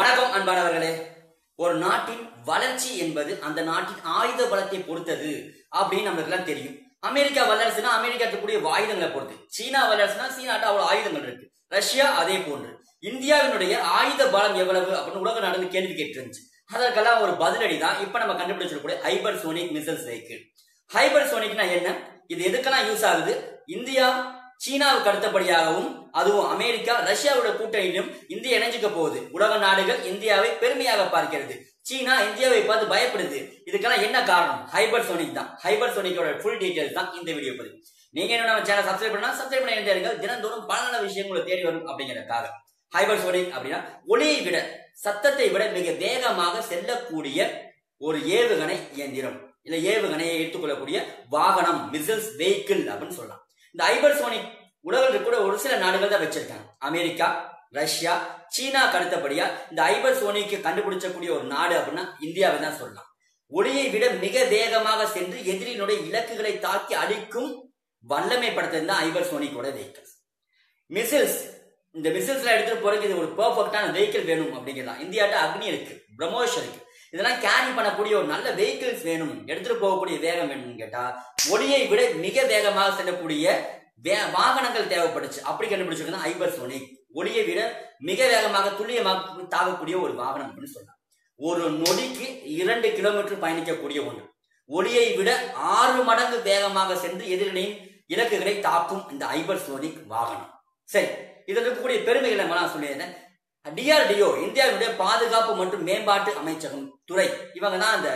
வணக்கம் அன்பானவர்களே ஒரு நாட்டின் வளர்ச்சி என்பது அந்த நாட்டின் ஆயுத பலத்தை பொறுத்தது அப்படின்னு நம்மளுக்கு எல்லாம் தெரியும் அமெரிக்கா வல்லரசுனா அமெரிக்கா இருக்கக்கூடிய ஆயுதங்களை பொறுத்து சீனா வல்லரசுனா சீனாட்ட அவ்வளவு ஆயுதங்கள் இருக்கு ரஷ்யா அதே போன்று இந்தியாவினுடைய ஆயுத பலம் எவ்வளவு அப்படின்னு உலக நாடுகள் கேள்வி கேட்டிருந்துச்சு அதற்கெல்லாம் ஒரு பதிலடி தான் இப்ப நம்ம கண்டுபிடிச்சிருக்கக்கூடிய hyper sonic missiles vehicle hyper சோனிக்னா என்ன இது எதுக்கெல்லாம் யூஸ் ஆகுது இந்தியா சீனாவுக்கு அடுத்தபடியாகவும் அதுவும் அமெரிக்கா ரஷ்யாவோட கூட்டணியிலும் இந்தியா இணைஞ்சுக்க போகுது உலக நாடுகள் இந்தியாவை பெருமையாக பார்க்கிறது சீனா இந்தியாவை பார்த்து பயப்படுது இதுக்கெல்லாம் என்ன காரணம் ஹைபர் சோனிக் தான் ஹைபர் சோனிக்கோட ஃபுல் டீடைல்ஸ் தான் இந்த வீடியோ பதிவு நீங்க என்ன நம்ம சேனல் சப்ஸ்கிரைப் பண்ணா சப்ஸ்கிரைப் பண்ண இருந்தீர்கள் தினந்தோறும் பல நல்ல விஷயங்களை தேடி வரும் அப்படிங்கறதுக்காக ஹைபர் சோனிக் அப்படின்னா ஒளியை விட சத்தத்தை விட மிக வேகமாக செல்லக்கூடிய ஒரு ஏவுகணை இயந்திரம் இல்ல ஏவுகணையை எடுத்துக்கொள்ளக்கூடிய வாகனம் மிசைல்ஸ் வெஹிக்கிள் அப்படின்னு சொல்லலாம் இந்த ஹைபர்சோனிக் உலகில் கூட ஒரு சில நாடுகள் தான் வச்சிருக்காங்க அமெரிக்கா ரஷ்யா சீனா அடுத்தபடியா இந்த ஹைபர்சோனிக்கு கண்டுபிடிச்சக்கூடிய ஒரு நாடு அப்படின்னா இந்தியாவை தான் சொல்லலாம் ஒளியை விட மிக வேகமாக சென்று எதிரியினுடைய இலக்குகளை தாக்கி அழிக்கும் வல்லமை படுத்தது தான் ஹைபர்சோனிக்கோட வெஹிக்கிள்ஸ் மிசில்ஸ் இந்த மிசில்ஸ்ல எடுத்துட்டு போறதுக்கு இது ஒரு பெர்ஃபெக்டான வெஹிக்கிள் வேணும் அப்படிங்கிறதான் இந்தியாட்ட அக்னி இருக்கு பிரம்மோஷ் இருக்கு இதெல்லாம் கேரி பண்ணக்கூடிய ஒரு நல்ல வெஹிக்கிள்ஸ் வேணும் எடுத்துட்டு போகக்கூடிய வேகம் வேணும்னு கேட்டா ஒளியை விட மிக வேகமாக செல்லக்கூடிய வே- வாகனங்கள் தேவைப்படுச்சு அப்படி கண்டுபிடிச்சிருக்கா ஹைபர் சோனிக் ஒளியை விட மிக வேகமாக துல்லியமாக தாகக்கூடிய ஒரு வாகனம் அப்படின்னு சொல்லலாம் ஒரு நொடிக்கு இரண்டு கிலோமீட்டர் பயணிக்கக்கூடிய ஒன்று ஒளியை விட ஆறு மடங்கு வேகமாக சென்று எதிரிகளின் இலக்குகளை தாக்கும் இந்த ஹைபர் சோனிக் வாகனம் சரி இதில் இருக்கக்கூடிய பெருமைகளை நான் சொல்லியிருந்தேன் டிஆர்டிஓ இந்தியாவுடைய பாதுகாப்பு மற்றும் மேம்பாட்டு அமைச்சகம் துறை இவங்க தான் அந்த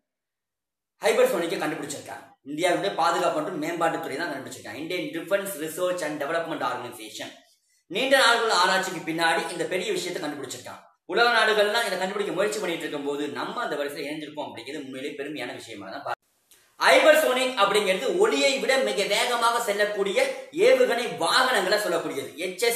ஹைபர்சோனிக்கை கண்டுபிடிச்சிருக்காங்க இந்தியாவுடைய பாதுகாப்பு மற்றும் மேம்பாட்டு துறை தான் கண்டுபிடிச்சிருக்காங்க Indian defence research and development organisation நீண்ட நாட்கள் ஆராய்ச்சிக்கு பின்னாடி இந்த பெரிய விஷயத்தை கண்டுபிடிச்சிருக்காங்க உலக நாடுகள்லாம் இதை கண்டுபிடிக்க முயற்சி பண்ணிட்டு இருக்கும் போது நம்ம அந்த வரிசையில் இணைஞ்சிருக்கோம் அப்படிங்கிறது உண்மையிலேயே பெருமையான விஷயமா தான் பார்க்கிறேன். ஹைபர்சோனிக் அப்படிங்கிறது ஒளியை விட மிக வேகமாக செல்லக்கூடிய ஏவுகணை வாகனங்களை சொல்லக்கூடியது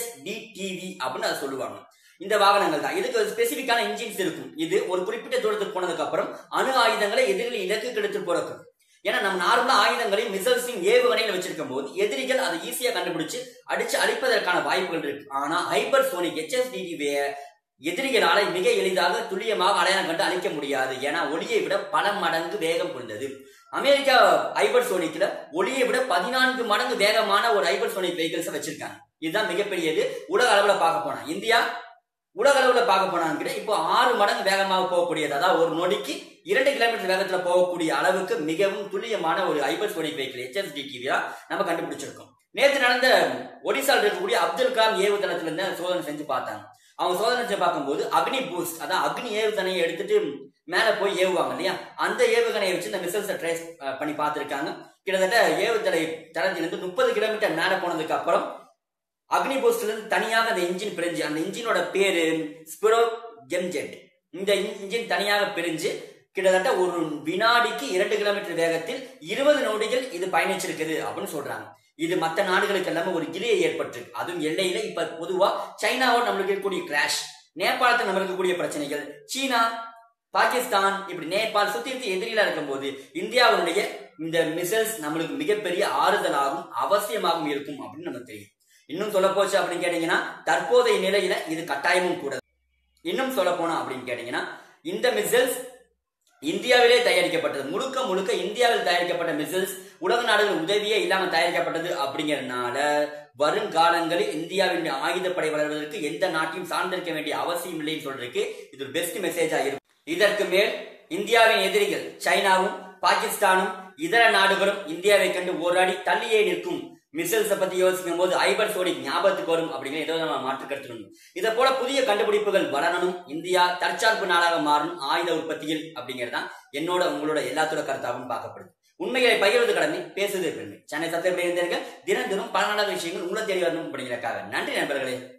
HSDTV அப்படின்னு அதை சொல்லுவாங்க இந்த வாகனங்கள் தான் இதுக்கு ஒரு ஸ்பெசிபிக்கான இன்ஜின்ஸ் இருக்கும் இது ஒரு குறிப்பிட்ட தூரத்துக்கு போனதுக்கு அப்புறம் அணு ஆயுதங்களை எதிரிகள் இலக்குக்கு எடுத்து போறக்கு ஏன்னா நம்ம நார்மலா ஆயுதங்களையும் மிசல்ஸையும் ஏவுகணையில் வச்சிருக்கும் போது எதிரிகள் அதை ஈஸியா கண்டுபிடிச்சு அடிச்சு அழிப்பதற்கான வாய்ப்புகள் இருக்கு ஆனா ஹைபர் சோனிக் HSDTV எதிரிகளால மிக எளிதாக துல்லியமாக அடையாளம் கண்டு அழிக்க முடியாது ஏன்னா ஒளியை விட பல மடங்கு வேகம் கொண்டது அமெரிக்கா ஹைபர் சோனிக்ல ஒளியை விட பதினான்கு மடங்கு வேகமான ஒரு ஹைபர் சோனிக் வெஹிக்கிள்ஸ் வச்சிருக்காங்க இதுதான் மிகப்பெரியது உலக அளவுல பார்க்க போனா இந்தியா உலக அளவுல பார்க்க போனாங்க இப்போ ஆறு மடங்கு வேகமாக போகக்கூடியது அதாவது ஒரு நொடிக்கு இரண்டு கிலோமீட்டர் வேகத்துல போகக்கூடிய அளவுக்கு மிகவும் துல்லியமான ஒரு ஹைபர் சோனிக் வெஹிக்கிள் ஹெச்எஸ்டிடிவி நம்ம கண்டுபிடிச்சிருக்கோம் நேற்று நடந்த ஒடிசால இருக்கக்கூடிய அப்துல் கலாம் ஏவுதளத்துல இருந்து சோதனை செஞ்சு பார்த்தாங்க அவங்க சோதனை செஞ்சு பார்க்கும்போது அக்னி பூஸ்ட் அதான் அக்னி ஏவுகணையை எடுத்துட்டு மேல போய் ஏவுவாங்க இல்லையா அந்த ஏவுகணையை வச்சு இந்த மிசைல்ஸை ட்ரேஸ் பண்ணி பார்த்திருக்காங்க கிட்டத்தட்ட ஏவுதலை தளத்திலிருந்து முப்பது கிலோமீட்டர் மேல போனதுக்கு அப்புறம் அக்னி போஸ்ட்ல இருந்து தனியாக அந்த இன்ஜின் பிரிஞ்சு அந்த இன்ஜினோட பேரு ஸ்பிரோ ஜெம்ஜெட் இந்த இன்ஜின் தனியாக பிரிஞ்சு கிட்டத்தட்ட ஒரு வினாடிக்கு இரண்டு கிலோமீட்டர் வேகத்தில் இருபது நொடிகள் இது பயணிச்சிருக்குது அப்படின்னு சொல்றாங்க இது மற்ற நாடுகளுக்கு எல்லாமே ஒரு கிளியை ஏற்பட்டிருக்கு அதுவும் எல்லையில இப்ப பொதுவா சைனாவோட நம்மளுக்கு இருக்கக்கூடிய கிராஷ் நேபாளத்தில் நம்மளுக்கு இருக்கக்கூடிய பிரச்சனைகள் சீனா பாகிஸ்தான் இப்படி நேபாள் சுத்தி சுத்தி எதிரிகளா இருக்கும்போது இந்தியாவுடைய இந்த மிசைல்ஸ் நம்மளுக்கு மிகப்பெரிய ஆறுதலாகவும் அவசியமாகவும் இருக்கும் அப்படின்னு நமக்கு தெரியும் இன்னும் சொல்ல போச்சு அப்படின்னு கேட்டீங்கன்னா தற்போதைய நிலையில இது கட்டாயமும் கூட இன்னும் சொல்ல போனா அப்படின்னு கேட்டீங்கன்னா இந்த மிசைல்ஸ் இந்தியாவிலே தயாரிக்கப்பட்டது முழுக்க முழுக்க இந்தியாவில் தயாரிக்கப்பட்ட மிசைல்ஸ் உலக நாடுகள் உதவியே இல்லாம தயாரிக்கப்பட்டது அப்படிங்கறதுனால வருங்காலங்களில் இந்தியாவின் ஆயுதப்படை வளர்வதற்கு எந்த நாட்டையும் சார்ந்திருக்க வேண்டிய அவசியம் இல்லைன்னு சொல்றதுக்கு இது ஒரு பெஸ்ட் மெசேஜா இருக்கும் இதற்கு மேல் இந்தியாவின் எதிரிகள் சைனாவும் பாகிஸ்தானும் இதர நாடுகளும் இந்தியாவை கண்டு ஓராடி தள்ளியே நிற்கும் மிசைல்ஸை பத்தி யோசிக்கும் போது ஐபர் சோனிக் ஞாபகத்துக்கு வரும் அப்படிங்கிற ஏதோ நம்ம மாற்று கருத்துக்கணும் இதை போல புதிய கண்டுபிடிப்புகள் வளரணும் இந்தியா தற்சார்பு நாடாக மாறணும் ஆயுத உற்பத்தியில் அப்படிங்கறதுதான் என்னோட உங்களோட எல்லாத்தோட கருத்தாகவும் பார்க்கப்படுது உண்மைகளை பகிர்வது கடமை பேசுவது பெருமை சென்னை சத்தியம் தினம் தினம் பல நல்ல விஷயங்கள் உங்களை தேடி வரணும் அப்படிங்கிறக்காக நன்றி நண்பர்களே